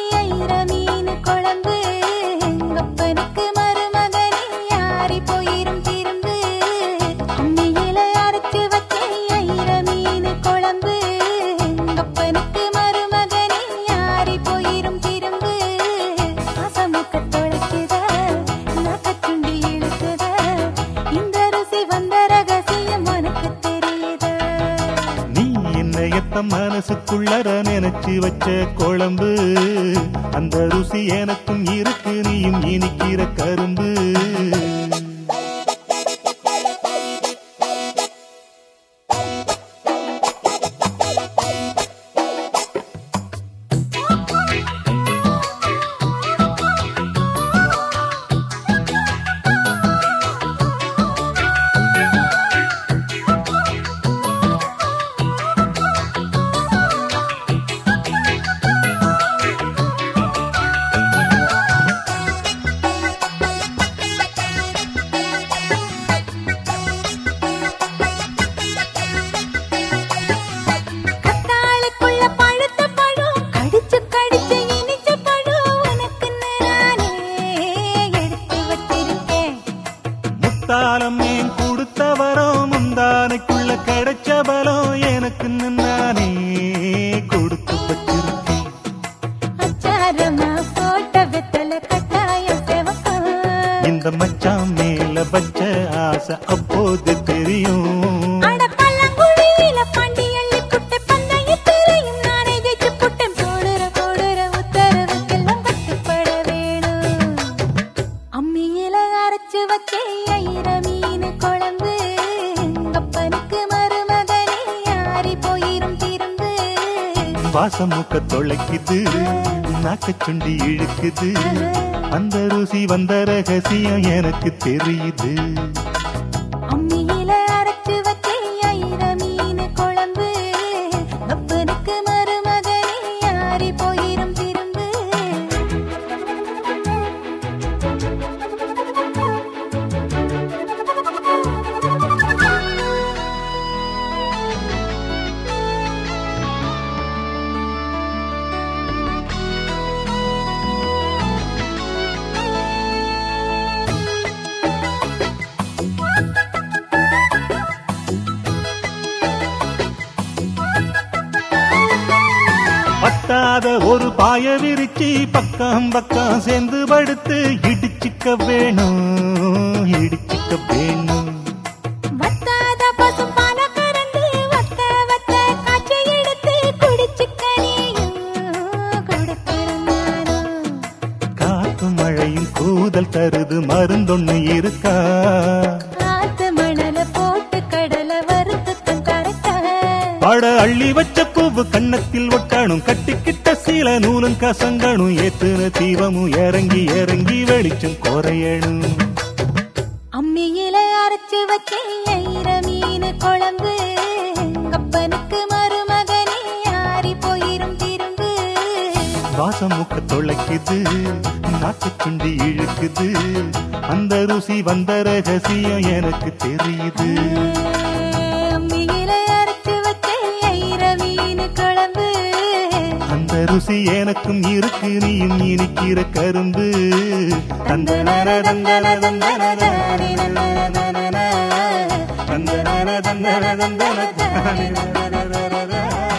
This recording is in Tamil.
ஐர மீன் குழம்பு அப்பனுக்கு மருமகனே யாரி போயிரும் திரும்பு அம்மியில அரைச்சு வச்ச ஐர மீன் குழம்பு அப்பனுக்கு மருமகனே யாரி போயிரும் திரும்பு ஆசமுக்க தொலைக்குத நாக்கச்சுண்டி இழுக்குத இந்த ருசி வந்த ரகசியம் உனக்கு தெரியுதா நீ என்ன எத்த மனசுக்குள்ளர நினைச்சு வச்ச குழம்பு அந்த ருசி எனக்கும் இருக்கு நீயும் இனிக்கிற கரும்பு கத்தாழைக்குள்ள பழுத்த பழம் கடிச்சு கடிச்சு இனிச்ச பழம் உனக்கு நானே எடுத்து வச்சிருக்கேன் முத்தாலம் ஏன் கொடுத்த வரம் முந்தானைக்குள்ள கிடைச்ச பலம் எனக்கு நானே கொடுத்து வச்சிருக்கேன் அச்சாரமா போட்ட வெத்தல கட்டாயம் செவக்கும் இந்த மச்சான் மேல வச்ச ஆசை அப்போது தெரியும் அட பள்ளங்குழியில பாண்டி அள்ளி புட்ட பந்தயத்திலையும் நானே ஜெயிச்சு புட்டேன் போடுற போடுற உத்தரவுக்கெல்லாம் கட்டுப்பட வேணும் அம்மியில அரைச்சு வச்சே ஐர மீன் குழம்பு அப்பனுக்கு மருமகனே யாரி போயிரும் திரும்பு வாசம் மூக்க தொலைக்குது நாக்கச் சுண்டி இழுக்குது அந்த ருசி வந்த ரகசியம் எனக்கு தெரியுது அம்மியில அரைச்சு வச்சே ஐர மீன் குழம்பு அப்பனுக்கு மருமகனே யாரி போயிரும் திரும்பு பத்தாத ஒரு பாய விரிச்சு பக்கம் பக்கம் சேர்ந்து படுத்து இடிச்சுக்க வேணும் இடிச்சுக்க வேணும் வத்தாத பசும்பால கறந்து வத்த வத்த காய்ச்சி எடுத்து குடிச்சுக்க நீயும் கொடுக்கணும் நானும். காத்து மழையும் கூதல் தருது மருந்தொன்னு இருக்கா ஆத்து மணல போட்டு கடலை வறுத்துக்கும் கரைக்க பட அள்ளி வச்ச பூவு கன்னத்தில் ஒட்டணும் கட்டிக்கிட்ட சீல நூலும் கசங்கணும் ஏத்துன தீபமும் இறங்கி இறங்கி வெளிச்சம் குறையணும் அம்மியில அரைச்சு வச்சே ஐர மீன் குழம்பு அப்பனுக்கு மருமகனே யாரி போயிரும் திரும்பு வாசம் முக்க தொலைக்குது நாக்கு சுண்டி இழுக்குது அந்த ருசி வந்த ரகசியம் எனக்கு தெரியுது அம்மியில அரைச்சு வச்சே ஐர மீன் குழம்பு அந்த ருசி எனக்கும் இருக்கு நீயும் இனிக்கிற கரும்பு தந்தனர தந்தன தந்தன தானே நன்னன தந்தனர தந்தன தந்தன தானே நன்னன